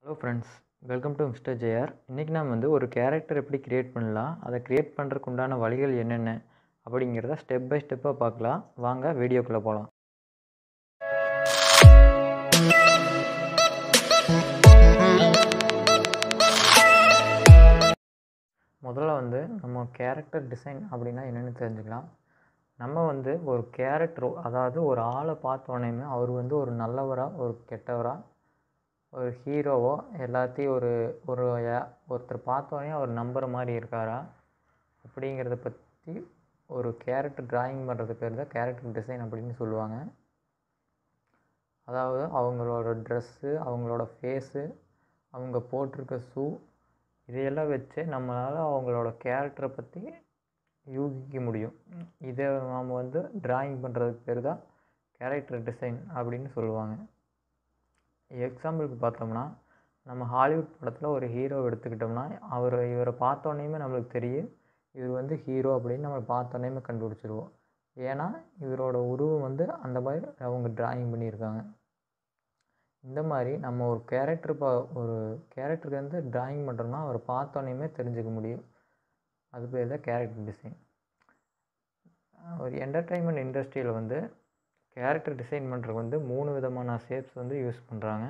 hello friends welcome to mister JR இன்றைக்கி நாம் வந்து ஒரு கேரக்டர் எப்படி க்ரியேட் பண்ணலாம் அதை க்ரியேட் பண்ணுறதுக்கு உண்டான வழிகள் என்னென்ன அப்படிங்கிறத ஸ்டெப் பை ஸ்டெப்பாக பார்க்கலாம் வாங்க வீடியோக்குள்ளே போகலாம் முதல்ல வந்து நம்ம கேரக்டர் டிசைன் அப்படின்னா என்னென்னு தெரிஞ்சுக்கலாம் நம்ம வந்து ஒரு கேரக்டரோ அதாவது ஒரு ஆளை பார்த்தோன்னே அவர் வந்து ஒரு நல்லவரா ஒரு கெட்டவரா ஒரு ஹீரோவோ எல்லாத்தையும் ஒரு ஒரு யா- ஒருத்தர் பார்த்தோன்னே அவர் நம்புகிற மாதிரி இருக்காரா அப்படிங்கிறத பற்றி ஒரு கேரக்டர் டிராயிங் பண்ணுறது பேர் தான் கேரக்டர் டிசைன் அப்படின்னு சொல்லுவாங்க அதாவது அவங்களோட ட்ரெஸ்ஸு அவங்களோட ஃபேஸு அவங்க போட்டிருக்க ஷூ இதையெல்லாம் வச்சு நம்மளால் அவங்களோட கேரக்டரை பற்றி யூகிக்க முடியும் இதை நாம் வந்து டிராயிங் பண்ணுறதுக்கு பேர் தான் கேரக்டர் டிசைன் அப்படின்னு சொல்லுவாங்க எக்ஸாம்பிளுக்கு பார்த்தோம்னா நம்ம ஹாலிவுட் படத்தில் ஒரு ஹீரோ எடுத்துக்கிட்டோம்னா அவர் இவரை பார்த்தோன்னே நம்மளுக்கு தெரியும் இவர் வந்து ஹீரோ அப்படின்னு நம்ம பார்த்தோன்னே கண்டுபிடிச்சிருவோம் ஏன்னா இவரோட உருவம் வந்து அந்த மாதிரி அவங்க டிராயிங் பண்ணியிருக்காங்க இந்த மாதிரி நம்ம ஒரு கேரக்டர் பா ஒரு கேரக்டருக்கு வந்து டிராயிங் பண்ணுறோம்னா அவரை பார்த்தோன்னே தெரிஞ்சுக்க முடியும் அது பேர் தான் கேரக்டர் டிசைன் ஒரு என்டர்டெயின்மெண்ட் இண்டஸ்ட்ரியில் வந்து கேரக்டர் டிசைன் பண்ணுறதுக்கு வந்து மூணு விதமான ஷேப்ஸ் வந்து யூஸ் பண்ணுறாங்க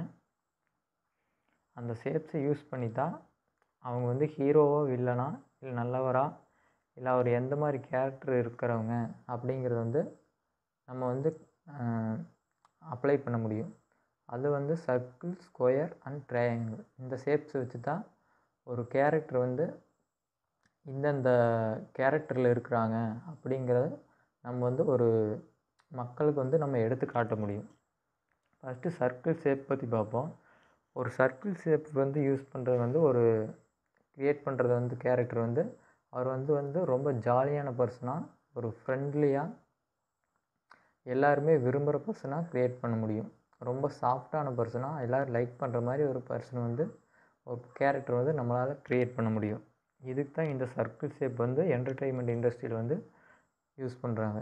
அந்த ஷேப்ஸை யூஸ் பண்ணி தான் அவங்க வந்து ஹீரோவோ வில்லனா இல்லை நல்லவரா இல்லை அவர் எந்த மாதிரி கேரக்டர் இருக்கிறவங்க அப்படிங்கிறது வந்து நம்ம வந்து அப்ளை பண்ண முடியும் அது வந்து சர்க்கிள் ஸ்கொயர் அண்ட் ட்ரையாங்கிள் இந்த ஷேப்ஸ் வச்சு தான் ஒரு கேரக்டர் வந்து இந்தந்த கேரக்டரில் இருக்கிறாங்க அப்படிங்கிறத நம்ம வந்து ஒரு மக்களுக்கு வந்து நம்ம எடுத்து காட்ட முடியும் ஃபஸ்ட்டு சர்க்கிள் ஷேப் பற்றி பார்ப்போம் ஒரு சர்க்கிள் ஷேப் வந்து யூஸ் பண்ணுறது வந்து ஒரு க்ரியேட் பண்ணுறது வந்து கேரக்டர் வந்து அவர் வந்து வந்து ரொம்ப ஜாலியான பர்சனாக ஒரு ஃப்ரெண்ட்லியாக எல்லாருமே விரும்புகிற பர்சனாக க்ரியேட் பண்ண முடியும் ரொம்ப சாஃப்டான பர்சனாக எல்லோரும் லைக் பண்ணுற மாதிரி ஒரு பர்சன் வந்து ஒரு கேரக்டர் வந்து நம்மளால் க்ரியேட் பண்ண முடியும் இதுக்கு தான் இந்த சர்க்கிள் ஷேப் வந்து என்டர்டெயின்மெண்ட் இண்டஸ்ட்ரியில் வந்து யூஸ் பண்ணுறாங்க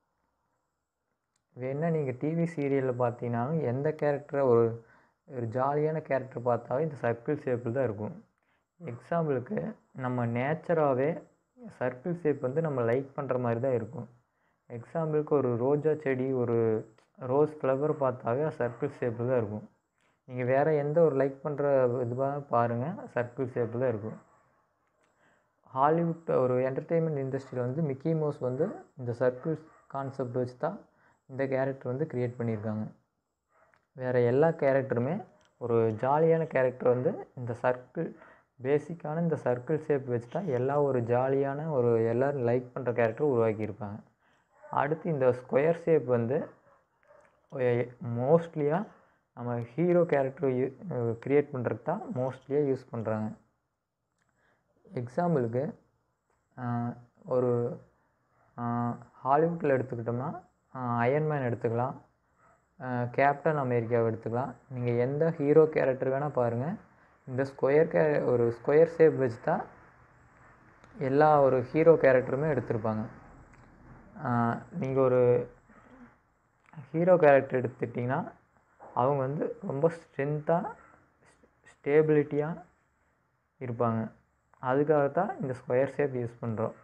வேணா நீங்கள் டிவி சீரியலில் பார்த்தீங்கன்னாலும் எந்த கேரக்டரை ஒரு ஒரு ஜாலியான கேரக்டர் பார்த்தாவே இந்த சர்க்கிள் ஷேப்பில் தான் இருக்கும் எக்ஸாம்பிளுக்கு நம்ம நேச்சராகவே சர்க்கிள் ஷேப் வந்து நம்ம லைக் பண்ணுற மாதிரி தான் இருக்கும் எக்ஸாம்பிளுக்கு ஒரு ரோஜா செடி ஒரு ரோஸ் ஃப்ளவர் பார்த்தாவே சர்க்கிள் ஷேப்பில் தான் இருக்கும் நீங்கள் வேறு எந்த ஒரு லைக் பண்ணுற இதுவாக பாருங்கள் சர்க்கிள் ஷேப்பில் தான் இருக்கும் ஹாலிவுட் ஒரு என்டர்டெயின்மெண்ட் இண்டஸ்ட்ரியில் வந்து மிக்கி மவுஸ் வந்து இந்த சர்க்கிள் கான்செப்ட் வச்சு தான் இந்த கேரக்டர் வந்து க்ரியேட் பண்ணியிருக்காங்க வேறு எல்லா கேரக்டருமே ஒரு ஜாலியான கேரக்டர் வந்து இந்த சர்க்கிள் பேசிக்கான இந்த சர்க்கிள் ஷேப் வச்சு தான் எல்லா ஒரு ஜாலியான ஒரு எல்லோரும் லைக் பண்ணுற கேரக்டர் உருவாக்கியிருப்பாங்க அடுத்து இந்த ஸ்கொயர் ஷேப் வந்து மோஸ்ட்லியாக நம்ம ஹீரோ கேரக்டர் யூ க்ரியேட் பண்ணுறதுக்கு தான் மோஸ்ட்லியாக யூஸ் பண்ணுறாங்க எக்ஸாம்பிளுக்கு ஒரு ஹாலிவுட்டில் எடுத்துக்கிட்டோம்னா அயன்மேன் எடுத்துக்கலாம் கேப்டன் அமெரிக்காவை எடுத்துக்கலாம் நீங்கள் எந்த ஹீரோ கேரக்டர் வேணால் பாருங்கள் இந்த ஸ்கொயர் கே ஒரு ஸ்கொயர் ஷேப் வச்சு தான் எல்லா ஒரு ஹீரோ கேரக்டருமே எடுத்திருப்பாங்க நீங்கள் ஒரு ஹீரோ கேரக்டர் எடுத்துட்டிங்கன்னா அவங்க வந்து ரொம்ப ஸ்ட்ரென்த்தாக ஸ்டேபிலிட்டியாக இருப்பாங்க அதுக்காக தான் இந்த ஸ்கொயர் ஷேப் யூஸ் பண்ணுறோம்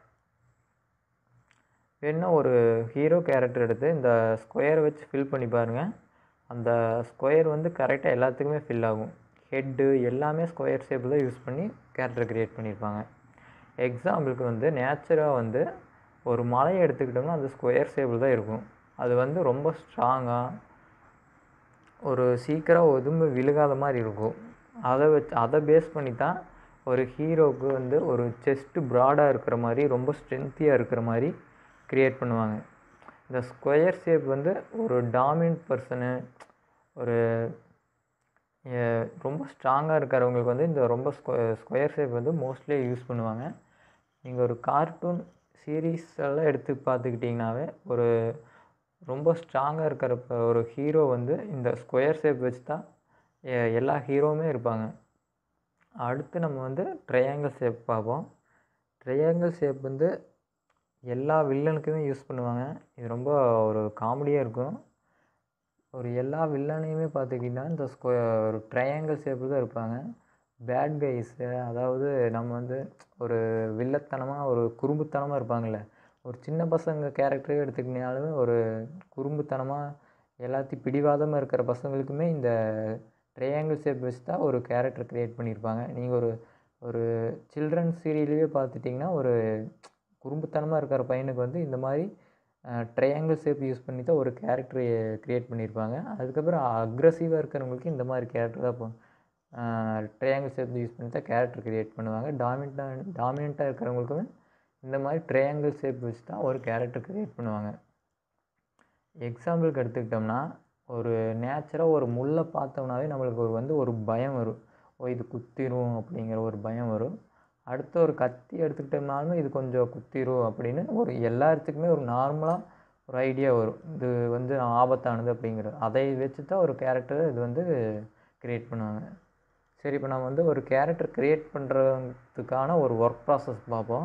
வேணா ஒரு ஹீரோ கேரக்டர் எடுத்து இந்த ஸ்கொயரை வச்சு ஃபில் பண்ணி பாருங்கள் அந்த ஸ்கொயர் வந்து கரெக்டாக எல்லாத்துக்குமே ஃபில் ஆகும் ஹெட்டு எல்லாமே ஸ்கொயர் ஷேப்பில் தான் யூஸ் பண்ணி கேரக்டர் க்ரியேட் பண்ணியிருப்பாங்க எக்ஸாம்பிளுக்கு வந்து நேச்சராக வந்து ஒரு மலையை எடுத்துக்கிட்டோம்னா அது ஸ்கொயர் ஷேப்பில் தான் இருக்கும் அது வந்து ரொம்ப ஸ்ட்ராங்காக ஒரு சீக்கிரம் ஒதும்பு விழுகாத மாதிரி இருக்கும் அதை வச்சு அதை பேஸ் பண்ணி தான் ஒரு ஹீரோவுக்கு வந்து ஒரு செஸ்ட்டு ப்ராடாக இருக்கிற மாதிரி ரொம்ப ஸ்ட்ரென்த்தியாக இருக்கிற மாதிரி க்ரியேட் பண்ணுவாங்க இந்த ஸ்கொயர் ஷேப் வந்து ஒரு டாமினன்ட் பர்சனு ஒரு எ- ரொம்ப ஸ்ட்ராங்காக இருக்கிறவங்களுக்கு வந்து இந்த ரொம்ப ஸ்கொ ஸ்கொயர் ஷேப் வந்து மோஸ்ட்லி யூஸ் பண்ணுவாங்க நீங்கள் ஒரு கார்ட்டூன் சீரீஸ் எல்லாம் எடுத்து பார்த்துக்கிட்டிங்கனாவே ஒரு ரொம்ப ஸ்ட்ராங்காக இருக்கிற ப- ஒரு ஹீரோ வந்து இந்த ஸ்கொயர் ஷேப் வச்சு தான் எ- எல்லா ஹீரோவுமே இருப்பாங்க அடுத்து நம்ம வந்து ட்ரையாங்கிள் ஷேப் பார்ப்போம் ட்ரையாங்கிள் ஷேப் வந்து எல்லா வில்லனுக்குமே யூஸ் பண்ணுவாங்க இது ரொம்ப ஒரு காமெடியாக இருக்கும் ஒரு எல்லா வில்லனையுமே பார்த்துக்கிட்டிங்கன்னா இந்த ஸ்கொ ஒரு ட்ரையாங்கிள் ஷேப்பில் தான் இருப்பாங்க பேட் கைஸு அதாவது நம்ம வந்து ஒரு வில்லத்தனமாக ஒரு குறும்புத்தனமாக இருப்பாங்கள்ல ஒரு சின்ன பசங்க கேரக்டரே எடுத்துக்கிட்டிங்கனாலுமே ஒரு குறும்புத்தனமாக எல்லாத்தையும் பிடிவாதமாக இருக்கிற பசங்களுக்குமே இந்த ட்ரையாங்கிள் ஷேப் வச்சு தான் ஒரு கேரக்டர் க்ரியேட் பண்ணியிருப்பாங்க நீங்கள் ஒரு ஒரு சில்ட்ரன் சீரியல்லையே பார்த்துட்டிங்கன்னா ஒரு குறும்புத்தனமாக இருக்கிற பையனுக்கு வந்து இந்த மாதிரி ட்ரையாங்கிள் ஷேப் யூஸ் பண்ணி தான் ஒரு கேரக்டர் க்ரியேட் பண்ணியிருப்பாங்க அதுக்கப்புறம் அக்ரஸிவாக இருக்கிறவங்களுக்கு இந்த மாதிரி கேரக்டர் தான் இப்போ ட்ரையாங்கிள் ஷேப் யூஸ் பண்ணி தான் கேரக்டர் க்ரியேட் பண்ணுவாங்க டாமினண்ட்டாக டாமினண்ட்டாக இருக்கிறவங்களுக்குமே இந்த மாதிரி ட்ரையாங்கிள் ஷேப் வச்சு தான் ஒரு கேரக்டர் க்ரியேட் பண்ணுவாங்க எக்ஸாம்பிளுக்கு எடுத்துக்கிட்டோம்னா ஒரு நேச்சராக ஒரு முள்ளை பார்த்தோம்னாவே நம்மளுக்கு ஒரு வந்து ஒரு பயம் வரும் ஓ இது குத்திரும் அப்படிங்கிற ஒரு பயம் வரும் அடுத்து ஒரு கத்தி எடுத்துக்கிட்டோம்னாலும் இது கொஞ்சம் குத்திரும் அப்படின்னு ஒரு எல்லாத்துக்குமே ஒரு நார்மலாக ஒரு ஐடியா வரும் இது வந்து ஆபத்தானது அப்படிங்கிறது அதை வச்சு தான் ஒரு கேரக்டர் இது வந்து க்ரியேட் பண்ணுவாங்க சரி இப்போ நம்ம வந்து ஒரு கேரக்டர் க்ரியேட் பண்ணுறதுக்கான ஒரு ஒர்க் ப்ராசஸ் பார்ப்போம்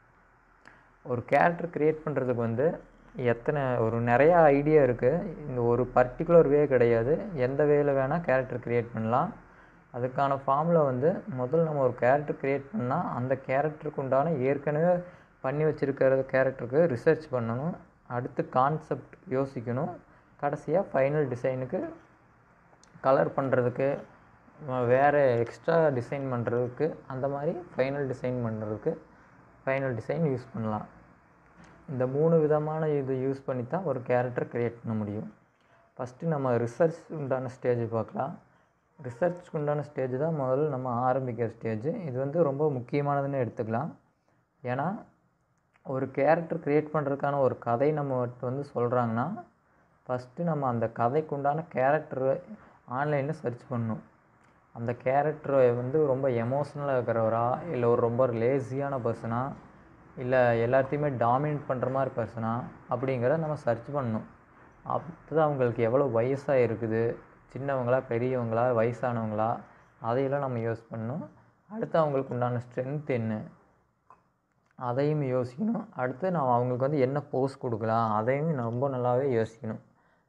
ஒரு கேரக்டர் க்ரியேட் பண்ணுறதுக்கு வந்து எத்தனை ஒரு நிறையா ஐடியா இருக்குது இந்த ஒரு பர்டிகுலர் வே கிடையாது எந்த வேல வேணால் கேரக்டர் க்ரியேட் பண்ணலாம் அதுக்கான ஃபார்மில் வந்து முதல்ல நம்ம ஒரு கேரக்டர் க்ரியேட் பண்ணால் அந்த கேரக்டருக்கு உண்டான ஏற்கனவே பண்ணி வச்சுருக்கிற கேரக்டருக்கு ரிசர்ச் பண்ணணும் அடுத்து கான்செப்ட் யோசிக்கணும் கடைசியாக ஃபைனல் டிசைனுக்கு கலர் பண்ணுறதுக்கு வேறு எக்ஸ்ட்ரா டிசைன் பண்ணுறதுக்கு அந்த மாதிரி ஃபைனல் டிசைன் பண்ணுறதுக்கு ஃபைனல் டிசைன் யூஸ் பண்ணலாம் இந்த மூணு விதமான இது யூஸ் பண்ணி தான் ஒரு கேரக்டர் க்ரியேட் பண்ண முடியும் ஃபஸ்ட்டு நம்ம ரிசர்ச் உண்டான ஸ்டேஜ் பார்க்கலாம் ரிசர்ச்க்கு உண்டான ஸ்டேஜ் தான் முதல்ல நம்ம ஆரம்பிக்கிற ஸ்டேஜ் இது வந்து ரொம்ப முக்கியமானதுன்னு எடுத்துக்கலாம் ஏன்னா ஒரு கேரக்டர் க்ரியேட் பண்ணுறதுக்கான ஒரு கதை நம்ம வந்து சொல்கிறாங்கன்னா ஃபஸ்ட்டு நம்ம அந்த கதைக்கு உண்டான கேரக்டர் ஆன்லைனில் சர்ச் பண்ணணும் அந்த கேரக்டர் வந்து ரொம்ப எமோஷ்னலாக இருக்கிறவரா இல்லை ஒரு ரொம்ப லேசியான பர்சனா இல்லை எல்லாத்தையுமே டாமினேட் பண்ணுற மாதிரி பர்சனா அப்படிங்கிறத நம்ம சர்ச் பண்ணணும் அப்போ தான் அவங்களுக்கு எவ்வளோ வயசாக இருக்குது சின்னவங்களா பெரியவங்களா வயசானவங்களா அதையெல்லாம் நம்ம யூஸ் பண்ணணும் அடுத்து அவங்களுக்கு உண்டான ஸ்ட்ரென்த் என்ன அதையும் யோசிக்கணும் அடுத்து நான் அவங்களுக்கு வந்து என்ன போஸ் கொடுக்கலாம் அதையும் ரொம்ப நல்லாவே யோசிக்கணும்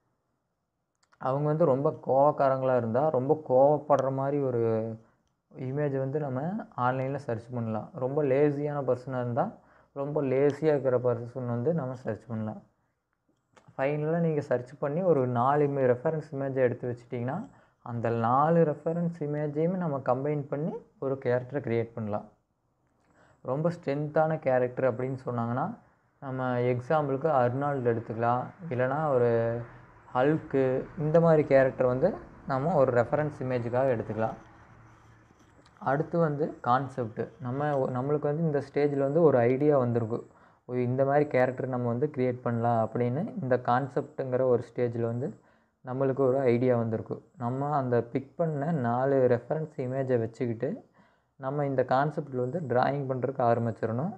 அவங்க வந்து ரொம்ப கோவக்காரங்களாக இருந்தால் ரொம்ப கோவப்படுற மாதிரி ஒரு இமேஜ் வந்து நம்ம ஆன்லைனில் சர்ச் பண்ணலாம் ரொம்ப லேசியான பர்சனாக இருந்தால் ரொம்ப லேசியாக இருக்கிற பர்சன் வந்து நம்ம சர்ச் பண்ணலாம் ஃபைனலாக நீங்கள் சர்ச் பண்ணி ஒரு நாலு இமே ரெஃபரன்ஸ் இமேஜை எடுத்து வச்சிட்டிங்கன்னா அந்த நாலு ரெஃபரன்ஸ் இமேஜையுமே நம்ம கம்பைன் பண்ணி ஒரு கேரக்டரை க்ரியேட் பண்ணலாம் ரொம்ப ஸ்ட்ரென்த்தான கேரக்டர் அப்படின்னு சொன்னாங்கன்னா நம்ம எக்ஸாம்பிளுக்கு அர்னால்டு எடுத்துக்கலாம் இல்லைனா ஒரு ஹல்க்கு இந்த மாதிரி கேரக்டர் வந்து நம்ம ஒரு ரெஃபரன்ஸ் இமேஜுக்காக எடுத்துக்கலாம் அடுத்து வந்து கான்செப்ட்டு நம்ம நம்மளுக்கு வந்து இந்த ஸ்டேஜில் வந்து ஒரு ஐடியா வந்திருக்கு ஓ இந்த மாதிரி கேரக்டர் நம்ம வந்து க்ரியேட் பண்ணலாம் அப்படின்னு இந்த கான்செப்ட்டுங்கிற ஒரு ஸ்டேஜில் வந்து நம்மளுக்கு ஒரு ஐடியா வந்திருக்கு நம்ம அந்த பிக் பண்ண நாலு ரெஃபரன்ஸ் இமேஜை வச்சுக்கிட்டு நம்ம இந்த கான்செப்டில் வந்து ட்ராயிங் பண்ணுறதுக்கு ஆரம்பிச்சிடணும்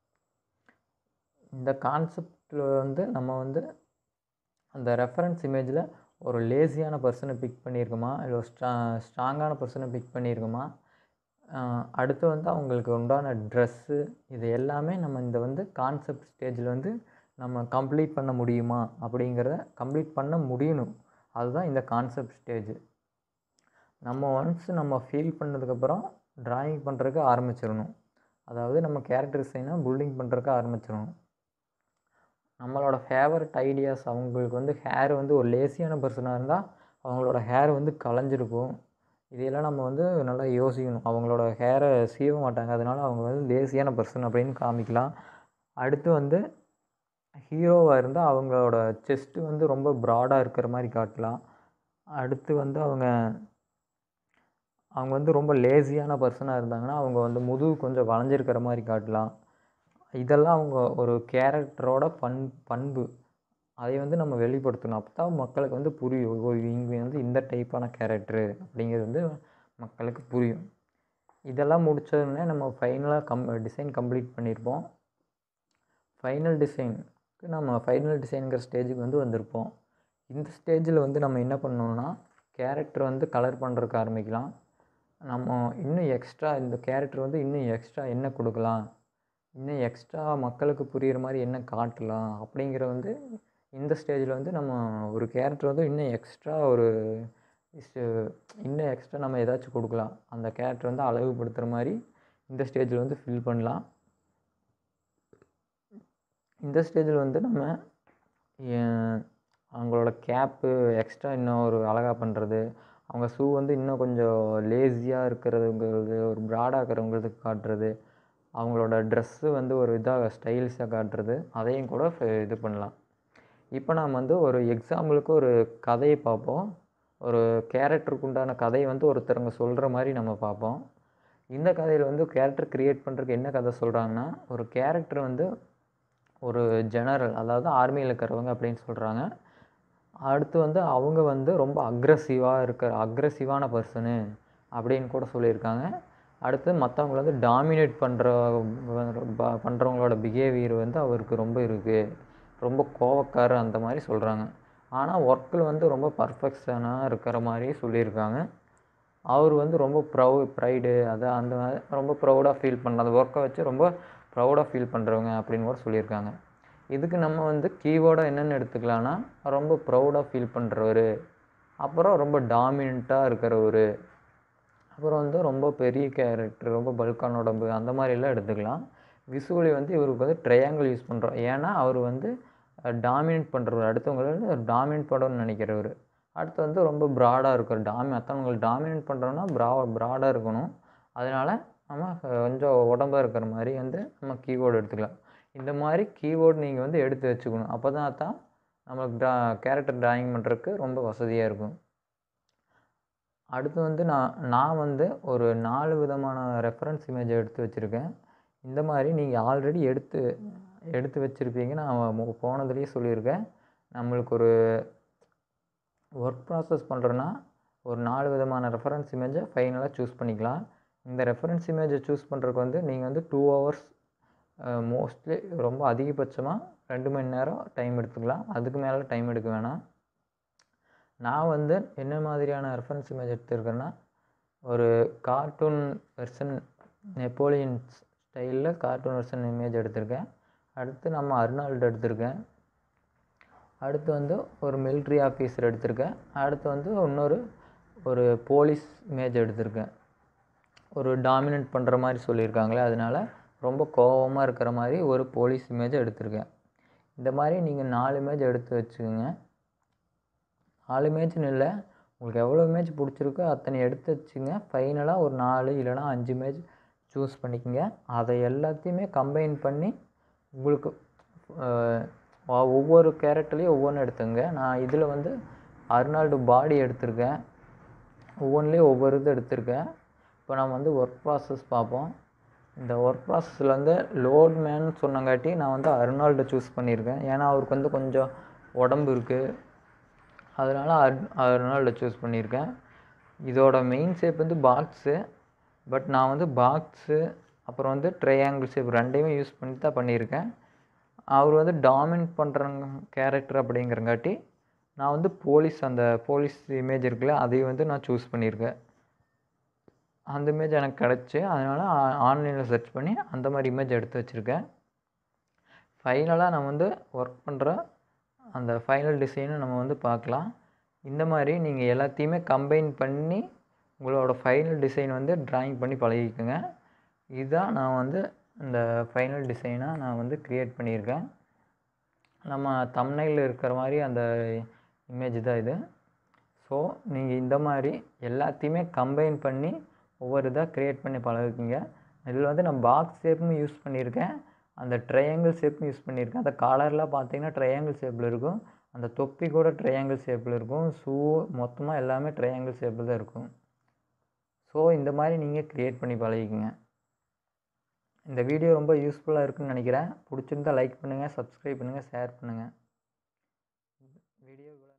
இந்த கான்செப்டில் வந்து நம்ம வந்து அந்த ரெஃபரன்ஸ் இமேஜில் ஒரு லேசியான பர்சனை பிக் பண்ணியிருக்கோமா இல்லை ஒரு ஸ்ட்ரா ஸ்ட்ராங்கான பர்சனை பிக் பண்ணியிருக்கோமா அடுத்து வந்து அவங்களுக்கு உண்டான ட்ரெஸ்ஸு இது எல்லாமே நம்ம இந்த வந்து கான்செப்ட் ஸ்டேஜில் வந்து நம்ம கம்ப்ளீட் பண்ண முடியுமா அப்படிங்கிறத கம்ப்ளீட் பண்ண முடியணும் அதுதான் இந்த கான்செப்ட் ஸ்டேஜ் நம்ம ஒன்ஸ் நம்ம ஃபீல் பண்ணதுக்கப்புறம் ட்ராயிங் பண்ணுறதுக்கு ஆரம்பிச்சிடணும் அதாவது நம்ம கேரக்டர் டிசைனை பில்டிங் பண்ணுறதுக்கு ஆரம்பிச்சிடணும் நம்மளோட ஃபேவரட் ஐடியாஸ் அவங்களுக்கு வந்து ஹேர் வந்து ஒரு லேசியான பர்சனாக இருந்தால் அவங்களோட ஹேர் வந்து கலைஞ்சிருக்கும் இதையெல்லாம் நம்ம வந்து நல்லா யோசிக்கணும் அவங்களோட ஹேரை சீவ மாட்டாங்க அதனால் அவங்க வந்து லேசியான பர்சன் அப்படின்னு காமிக்கலாம் அடுத்து வந்து ஹீரோவாக இருந்தால் அவங்களோட செஸ்ட்டு வந்து ரொம்ப ப்ராடாக இருக்கிற மாதிரி காட்டலாம் அடுத்து வந்து அவங்க அவங்க வந்து ரொம்ப லேசியான பர்சனாக இருந்தாங்கன்னா அவங்க வந்து முதுகு கொஞ்சம் வளைஞ்சிருக்கிற மாதிரி காட்டலாம் இதெல்லாம் அவங்க ஒரு கேரக்டரோட பண் பண்பு அதை வந்து நம்ம வெளிப்படுத்தணும் அப்போ தான் மக்களுக்கு வந்து புரியும் ஓ இவங்க வந்து இந்த டைப்பான கேரக்டரு அப்படிங்கிறது வந்து மக்களுக்கு புரியும் இதெல்லாம் முடிச்சோடனே நம்ம ஃபைனலாக கம் டிசைன் கம்ப்ளீட் பண்ணியிருப்போம் ஃபைனல் டிசைனுக்கு நம்ம ஃபைனல் டிசைனுங்கிற ஸ்டேஜுக்கு வந்து வந்திருப்போம் இந்த ஸ்டேஜில் வந்து நம்ம என்ன பண்ணணும்னா கேரக்டர் வந்து கலர் பண்ணுறதுக்கு ஆரம்பிக்கலாம் நம்ம இன்னும் எக்ஸ்ட்ரா இந்த கேரக்டர் வந்து இன்னும் எக்ஸ்ட்ரா என்ன கொடுக்கலாம் இன்னும் எக்ஸ்ட்ரா மக்களுக்கு புரிகிற மாதிரி என்ன காட்டலாம் அப்படிங்கிற வந்து இந்த ஸ்டேஜில் வந்து நம்ம ஒரு கேரக்டர் வந்து இன்னும் எக்ஸ்ட்ரா ஒரு இஸ்ஸு இன்னும் எக்ஸ்ட்ரா நம்ம ஏதாச்சும் கொடுக்கலாம் அந்த கேரக்டர் வந்து அழகுபடுத்துகிற மாதிரி இந்த ஸ்டேஜில் வந்து ஃபில் பண்ணலாம் இந்த ஸ்டேஜில் வந்து நம்ம ஏன், அவங்களோட கேப்பு எக்ஸ்ட்ரா இன்னும் ஒரு அழகாக பண்ணுறது அவங்க ஷூ வந்து இன்னும் கொஞ்சம் லேசியாக இருக்கிறதுங்கிறது ஒரு ப்ராடாக இருக்கிறவங்களுக்கு காட்டுறது அவங்களோட ட்ரெஸ்ஸு வந்து ஒரு இதாக ஸ்டைலிஷாக காட்டுறது அதையும் கூட ஃப- இது பண்ணலாம் இப்போ நாம் வந்து ஒரு எக்ஸாம்பிளுக்கு ஒரு கதையை பார்ப்போம் ஒரு கேரக்டருக்கு உண்டான கதையை வந்து ஒருத்தருங்க சொல்கிற மாதிரி நம்ம பார்ப்போம் இந்த கதையில் வந்து கேரக்டர் க்ரியேட் பண்ணுறதுக்கு என்ன கதை சொல்கிறாங்கன்னா ஒரு கேரக்டர் வந்து ஒரு ஜெனரல் அதாவது ஆர்மியில் இருக்கிறவங்க அப்படின்னு சொல்கிறாங்க அடுத்து வந்து அவங்க வந்து ரொம்ப அக்ரஸிவாக இருக்கிற அக்ரஸிவான பர்சனு அப்படின்னு கூட சொல்லியிருக்காங்க அடுத்து மற்றவங்கள வந்து டாமினேட் பண்ணுற பண்ணுறவங்களோட பிஹேவியர் வந்து அவருக்கு ரொம்ப இருக்குது ரொம்ப கோவக்காரர் அந்த மாதிரி சொல்கிறாங்க ஆனால் ஒர்க்கில் வந்து ரொம்ப பர்ஃபெக்ஷனாக இருக்கிற மாதிரி சொல்லியிருக்காங்க அவர் வந்து ரொம்ப ப்ரௌ ப்ரைடு அது அந்த மாதிரி ரொம்ப ப்ரௌடாக ஃபீல் பண்ணுற அந்த ஒர்க்கை வச்சு ரொம்ப ப்ரௌடாக ஃபீல் பண்ணுறவங்க அப்படின்னு கூட சொல்லியிருக்காங்க இதுக்கு நம்ம வந்து கீவேர்டாக என்னென்னு எடுத்துக்கலாம்னா ரொம்ப ப்ரௌடாக ஃபீல் பண்ணுறவர் அப்புறம் ரொம்ப டாமினண்ட்டாக இருக்கிறவர் அப்புறம் வந்து ரொம்ப பெரிய கேரக்டர் ரொம்ப பல்கான உடம்பு அந்த மாதிரிலாம் எடுத்துக்கலாம் விசுவலி வந்து இவருக்கு வந்து ட்ரையாங்கிள் யூஸ் பண்ணுறோம் ஏன்னா அவர் வந்து டாமினேட் பண்ணுறவர் அடுத்தவங்களை வந்து டாமினேட் பண்ணணும்னு நினைக்கிறவர் அடுத்து வந்து ரொம்ப ப்ராடாக இருக்கிற டாமி மற்றவங்களை டாமினேட் பண்ணுறோன்னா ப்ரா ப்ராடாக இருக்கணும் அதனால் நம்ம கொஞ்சம் உடம்பாக இருக்கிற மாதிரி வந்து நம்ம கீவேர்டு எடுத்துக்கலாம் இந்த மாதிரி கீவேர்டு நீங்கள் வந்து எடுத்து வச்சுக்கணும் அப்போ தான் தான் நம்மளுக்கு ட்ரா கேரக்டர் டிராயிங் பண்ணுறதுக்கு ரொம்ப வசதியாக இருக்கும் அடுத்து வந்து நான் நான் வந்து ஒரு நாலு விதமான ரெஃபரன்ஸ் இமேஜை எடுத்து வச்சுருக்கேன் இந்த மாதிரி நீங்கள் ஆல்ரெடி எடுத்து எடுத்து வச்சுருப்பீங்க நான் மு- போனதுலேயே சொல்லியிருக்கேன் நம்மளுக்கு ஒரு ஒர்க் ப்ராசஸ் பண்ணுறோன்னா ஒரு நாலு விதமான ரெஃபரன்ஸ் இமேஜை ஃபைனலாக சூஸ் பண்ணிக்கலாம் இந்த ரெஃபரன்ஸ் இமேஜை சூஸ் பண்ணுறதுக்கு வந்து நீங்கள் வந்து டூ ஹவர்ஸ் மோஸ்ட்லி ரொம்ப அதிகபட்சமாக ரெண்டு மணி நேரம் டைம் எடுத்துக்கலாம் அதுக்கு மேலே டைம் எடுக்க வேணாம் நான் வந்து என்ன மாதிரியான ரெஃபரன்ஸ் இமேஜ் எடுத்திருக்கேன்னா ஒரு கார்ட்டூன் வெர்ஷன் நெப்போலியன் ஸ்டைலில் கார்ட்டூன் வெர்ஷன் இமேஜ் எடுத்திருக்கேன் அடுத்து நம்ம அர்னால்டு எடுத்திருக்கேன் அடுத்து வந்து ஒரு மிலிட்ரி ஆஃபீஸர் எடுத்திருக்கேன் அடுத்து வந்து இன்னொரு ஒரு போலீஸ் இமேஜ் எடுத்திருக்கேன் ஒரு டாமினேட் பண்ணுற மாதிரி சொல்லியிருக்காங்களே அதனால ரொம்ப கோவமாக இருக்கிற மாதிரி ஒரு போலீஸ் இமேஜ் எடுத்திருக்கேன் இந்த மாதிரி நீங்கள் நாலு இமேஜ் எடுத்து வச்சுக்கோங்க நாலு இமேஜ்னு இல்லை உங்களுக்கு எவ்வளோ இமேஜ் பிடிச்சிருக்கோ அத்தனை எடுத்து வச்சுங்க ஃபைனலாக ஒரு நாலு இல்லைனா அஞ்சு இமேஜ் சூஸ் பண்ணிக்கோங்க அதை எல்லாத்தையுமே கம்பைன் பண்ணி உங்களுக்கு அஹ், ஒ- ஒவ்வொரு கேரக்டர்லேயும் ஒவ்வொன்று எடுத்துங்க நான் இதில் வந்து அர்னால்டு பாடி எடுத்திருக்கேன் ஒவ்வொன்றுலேயும் ஒவ்வொரு இது எடுத்திருக்கேன் இப்போ நம்ம வந்து ஒர்க் ப்ராசஸ் பார்ப்போம் இந்த ஒர்க் ப்ராசஸில் வந்து லோட் மேன் சொன்னங்காட்டி நான் வந்து அர்னால்டை சூஸ் பண்ணியிருக்கேன் ஏன்னா அவருக்கு வந்து கொஞ்சம் உடம்பு இருக்குது அதனால் அர் அர்னால்டை சூஸ் பண்ணியிருக்கேன் இதோட மெயின் ஷேப் வந்து பாக்ஸு பட் நான் வந்து பாக்ஸு அப்புறம் வந்து ட்ரையாங்கிள் ஷேப் ரெண்டையுமே யூஸ் பண்ணி தான் பண்ணியிருக்கேன் அவர் வந்து டாமினேட் பண்ணுற கேரக்டர் அப்படிங்கிறங்காட்டி நான் வந்து போலீஸ் அந்த போலீஸ் இமேஜ் இருக்குல்ல அதையும் வந்து நான் சூஸ் பண்ணியிருக்கேன் அந்த இமேஜ் எனக்கு கிடச்சி அதனால் ஆன்லைனில் சர்ச் பண்ணி அந்த மாதிரி இமேஜ் எடுத்து வச்சுருக்கேன் ஃபைனலாக நம்ம வந்து ஒர்க் பண்ணுற அந்த ஃபைனல் டிசைனை நம்ம வந்து பார்க்கலாம் இந்த மாதிரி நீங்கள் எல்லாத்தையுமே கம்பைன் பண்ணி உங்களோட ஃபைனல் டிசைன் வந்து டிராயிங் பண்ணி பழகிக்கோங்க இதுதான் நான் வந்து இந்த ஃபைனல் டிசைனாக நான் வந்து க்ரியேட் பண்ணியிருக்கேன் நம்ம தம்னையில் இருக்கிற மாதிரி அந்த இமேஜ் தான் இது ஸோ நீங்கள் இந்த மாதிரி எல்லாத்தையுமே கம்பைன் பண்ணி ஒவ்வொரு இதாக க்ரியேட் பண்ணி பழகுங்க இதில் வந்து நான் பாக்ஸ் ஷேப்பும் யூஸ் பண்ணியிருக்கேன் அந்த ட்ரையாங்கிள் ஷேப்பும் யூஸ் பண்ணியிருக்கேன் அந்த கலர்லாம் பார்த்தீங்கன்னா ட்ரையாங்கிள் ஷேப்பில் இருக்கும் அந்த தொப்பி கூட ட்ரையாங்கிள் ஷேப்பில் இருக்கும் ஷூ மொத்தமாக எல்லாமே ட்ரையாங்கிள் ஷேப்பில் தான் இருக்கும் ஸோ இந்த மாதிரி நீங்கள் க்ரியேட் பண்ணி பழகிக்கங்க இந்த வீடியோ ரொம்ப யூஸ்ஃபுல்லாக இருக்குன்னு நினைக்கிறேன் பிடிச்சிருந்தா லைக் பண்ணுங்கள் சப்ஸ்கிரைப் பண்ணுங்கள் ஷேர் பண்ணுங்கள் வீடியோ